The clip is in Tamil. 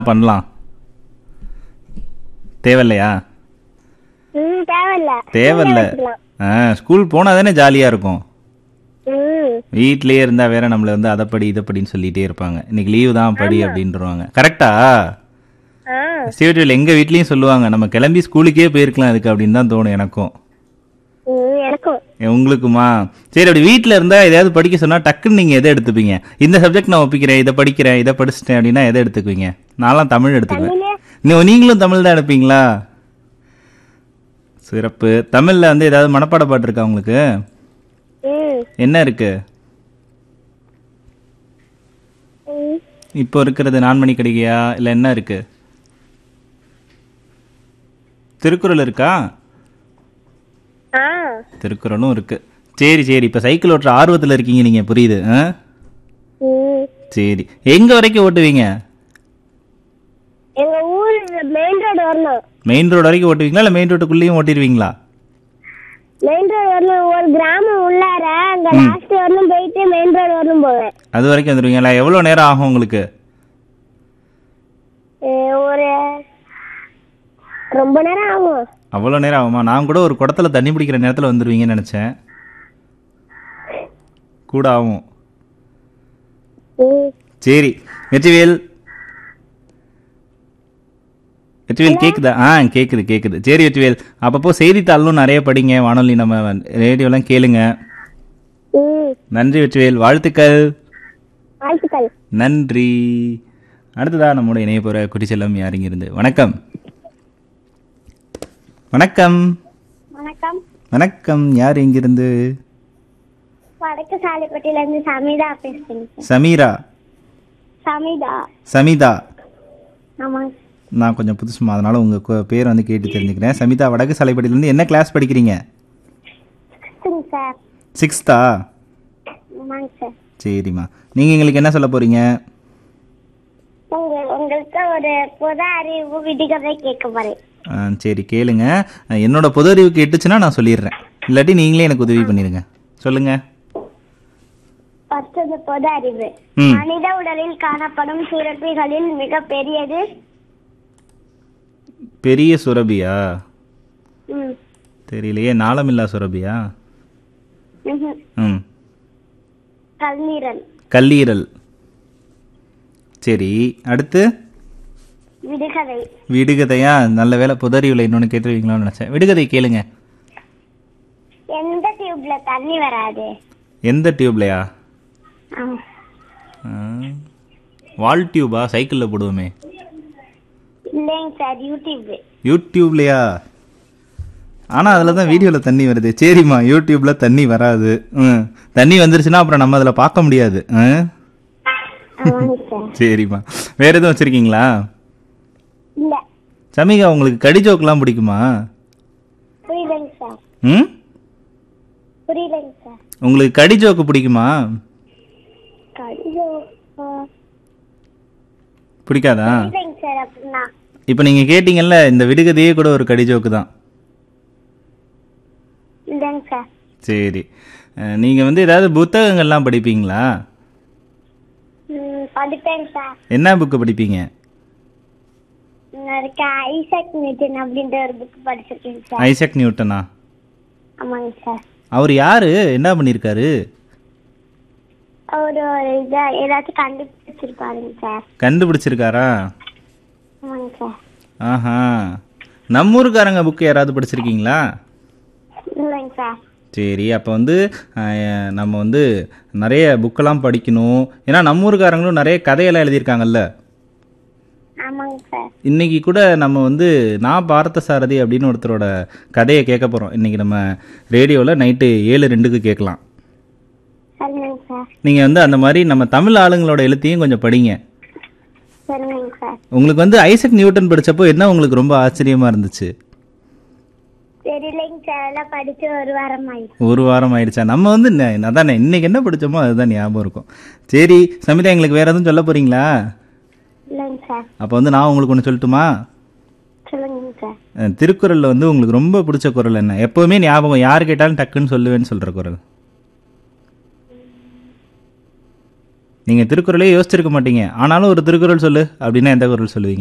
பண்ணலாம் தேவையில்லையா ம் தேவையில்ல தேவையில்ல வச்சுக்கலாம். ஆ ஸ்கூல் போனால் தானே ஜாலியாக இருக்கும் ம் வீட்லயே இருந்தா வேற நம்மள வந்து அதை படி இதை படின்னு சொல்லிட்டே இருப்பாங்க இன்னைக்கு லீவு தான் படி அப்படின்றவாங்க கரெக்டா ஆ ஸ்டேடியில் எங்க வீட்லயும் சொல்லுவாங்க நம்ம கிளம்பி ஸ்கூலுக்கே போயிருக்கலாம் அதுக்கு அப்படின்னு தான் தோணும் எனக்கும் ம் எனக்கும் ஏ, உங்களுக்குமா சரி அப்படி வீட்டில் இருந்தா எதையாவது படிக்க சொன்னா டக்குன்னு நீங்க எதை எடுத்துப்பீங்க இந்த சப்ஜெக்ட் நான் ஒப்பிக்கிறேன் இதை படிக்கிறேன் இதை படிச்சிட்டேன் அப்படின்னா எதை எடுத்துக்குவீங்க நான்லாம் தமிழ் எடுத்துக்குவேன் தமிழே நீ- நீங்களும் தமிழ் தான் எடுப்பீங்களா சிறப்பு தமிழ்ல வந்து ஏதாவது மனப்பாட பாட்டு இருக்கா உங்களுக்கு ம் என்ன இருக்கு ம் இப்போ இருக்கிறது நான்மணி கடிகையா இல்ல என்ன இருக்கு திருக்குறள் இருக்கா ஆ திருக்குறளும் இருக்கு சரி சரி இப்ப சைக்கிள் ஓட்டுற ஆர்வத்துல இருக்கீங்க நீங்க புரியுது ஆ? ம் சரி எங்க வரைக்கும் ஓட்டுவீங்க எங்க ஊர் மெயின் ரோடு வரணும் மெயின் ரோடு வரைக்கும் ஓட்டுவீங்களா இல்ல மெயின் ரோட்டுக்குள்ளேயும் ஓட்டிடுவீங்களா மெயின் ரோடு வரணும் ஒரு கிராமம் உள்ளார அங்க லாஸ்ட் வரணும் போயிட்டு மெயின் ரோடு வரணும் போவேன் அது வரைக்கும் வந்துடுவீங்களா எவ்வளவு நேரம் ஆகும் உங்களுக்கு ஏ, ஒரு ரொம்ப நேரம் ஆகும் அவ்வளோ நேரம் ஆகுமா நான் கூட ஒரு குடத்துல தண்ணி பிடிக்கிற நேரத்தில் வந்துடுவீங்கன்னு நினச்சேன் கூட ஆகும் ம் சரி வெற்றிவேல் வெற்றிவேல் கேக்குதா ஆ கேக்குது கேக்குது சரி வெற்றிவேல் அப்பப்போ செய்தித்தாளும் நிறைய படிங்க வானொலி நம்ம ரேடியோலாம் கேளுங்க ம் நன்றி வெற்றிவேல் வாழ்த்துக்கள் வாழ்த்துக்கள் நன்றி அடுத்ததா நம்மோட இணைய போற குடிச்செல்லம் யாருங்க இருந்து வணக்கம் வணக்கம் வணக்கம் வணக்கம் யார் இங்கிருந்து வடக்கு சாலைப்பட்டியில இருந்து சமிதா பேசுறேன் சமீரா சமிதா சமிதா ஆமாங்க நான் கொஞ்சம் புதுசுமா அதனால உங்க கு- பேர் வந்து கேட்டு தெரிஞ்சுக்கிறேன் சமிதா வடக்கு சாலைப்பட்டியிலேருந்து என்ன கிளாஸ் படிக்கிறீங்க சரிங்க சார் சிக்ஸ்த்தா ஆமாங்க சார் சரிம்மா நீங்க எங்களுக்கு என்ன சொல்ல போறீங்க உங்க உங்களுக்கு ஒரு பொது அறிவு விதிகளை கேட்க போறேன் ஆ, சரி கேளுங்க என்னோட பொது அறிவுக்கு எட்டுச்சுன்னா நான் சொல்லிடுறேன் இல்லாட்டி நீங்களே எனக்கு உதவி பண்ணிடுங்க சொல்லுங்க ஃபர்ஸ்ட் இந்த பொது அறிவு ம். மனித உடலில் காணப்படும் சுரப்பிகளில் மிக பெரியது பெரிய சுரபியா ம், தெரியலையே நாளமில்லா சுரபியா ம்ஹும். ம் கல்லீரல் கல்லீரல் சரி அடுத்து விடுகதை விடுகதையா நல்ல வேலை புதறிவில் இன்னொன்று கேட்டுருவீங்களோன்னு நினச்சேன் விடுகதை கேளுங்க எந்த டியூப்ல தண்ணி வராது எந்த டியூப்லையா ஆ. வால் டியூபா சைக்கிளில் போடுவோமே இல்லைங்க சார் யூடியூப் யூடியூப்லையா ஆனால் அதில் தான் வீடியோவில் தண்ணி வருது சரிம்மா யூடியூப்பில் தண்ணி வராது ம் தண்ணி வந்துருச்சுன்னா அப்புறம் நம்ம அதில் பார்க்க முடியாது ம் ஆமாங்க சார் சரிம்மா வேறு எதுவும் வச்சுருக்கீங்களா இல்ல சமிகா உங்களுக்கு கடிஜோக்கெலாம் பிடிக்குமா புரியலைங்க சார் ம் புரியலைங்க சார் உங்களுக்கு கடிஜோக்கு பிடிக்குமா கடிதோ பிடிக்காதா புரியலைங்க சார் அப்படின்னா இப்போ நீங்கள் கேட்டீங்கல்ல இந்த விடுகதையே கூட ஒரு கடிஜோக்கு தான் இல்லைங்க சார் சரி நீங்கள் வந்து ஏதாவது புத்தகங்கள்லாம் படிப்பீங்களா ம், படிப்பேங்க சார் என்ன புக்கு படிப்பீங்க நான் இருக்க ஐசக் நியூட்டன் அப்படின்ற ஒரு புக் படிச்சிருக்கேங்க சார் ஐசக் நியூட்டனா ஆமாங்க சார் அவர் யாரு என்ன பண்ணியிருக்காரு அவர் ஒரு இதை ஏதாச்சும் கண்டுபிடிச்சிருப்பாருங்க சார் கண்டுபிடிச்சிருக்காரா ஆமாங்க சார் ஆஹா நம்ம ஊருக்காரங்க புக்கு யாராவது படிச்சிருக்கீங்களா இல்லைங்க சார் சரி அப்போ வந்து அஹ், நம்ம வந்து நிறைய புக்கெல்லாம் படிக்கணும் ஏன்னா நம்ம ஊருக்காரங்களும் நிறைய கதையெல்லாம் எழுதியிருக்காங்கல்ல ஆமாங்க சார் இன்னைக்கு கூட நம்ம வந்து நான் பார்த்த சாரதி அப்படின்னு ஒருத்தரோட கதையை கேட்க போகிறோம் இன்னைக்கு நம்ம ரேடியோவில் நைட்டு ஏழு ரெண்டுக்கு கேட்கலாம் சரிங்க சார் நீங்கள் வந்து அந்த மாதிரி நம்ம தமிழ் ஆளுங்களோட எழுத்தையும் கொஞ்சம் படிங்க சரிங்க சார் உங்களுக்கு வந்து ஐசக் நியூட்டன் படிச்சப்போ என்ன உங்களுக்கு ரொம்ப ஆச்சரியமா இருந்துச்சு தெரியலைங்க சார் எல்லாம் படிச்சு ஒரு வாரம் ஆயிடுச்சு ஒரு வாரம் ஆயிடுச்சா நம்ம வந்து ந- அதானே இன்னைக்கு என்ன படிச்சோமோ அதுதான் ஞாபகம் இருக்கும் சரி சமிதா எங்களுக்கு வேற எதுவும் சொல்ல போறீங்களா இல்லைங்க சார் அப்போ வந்து நான் உங்களுக்கு ஒன்று சொல்லட்டுமா சொல்லுங்க சார் அஹ், திருக்குறள்ல வந்து உங்களுக்கு ரொம்ப பிடிச்ச குறள் என்ன எப்பவுமே ஞாபகம் யார் கேட்டாலும் டக்குன்னு சொல்லுவேன்னு சொல்ற குறள் நீங்கள் திருக்குறளே யோசிச்சிருக்க மாட்டீங்க ஆனாலும் ஒரு திருக்குறள் சொல்லு அப்படின்னா எந்த குறள் சொல்லுவீங்க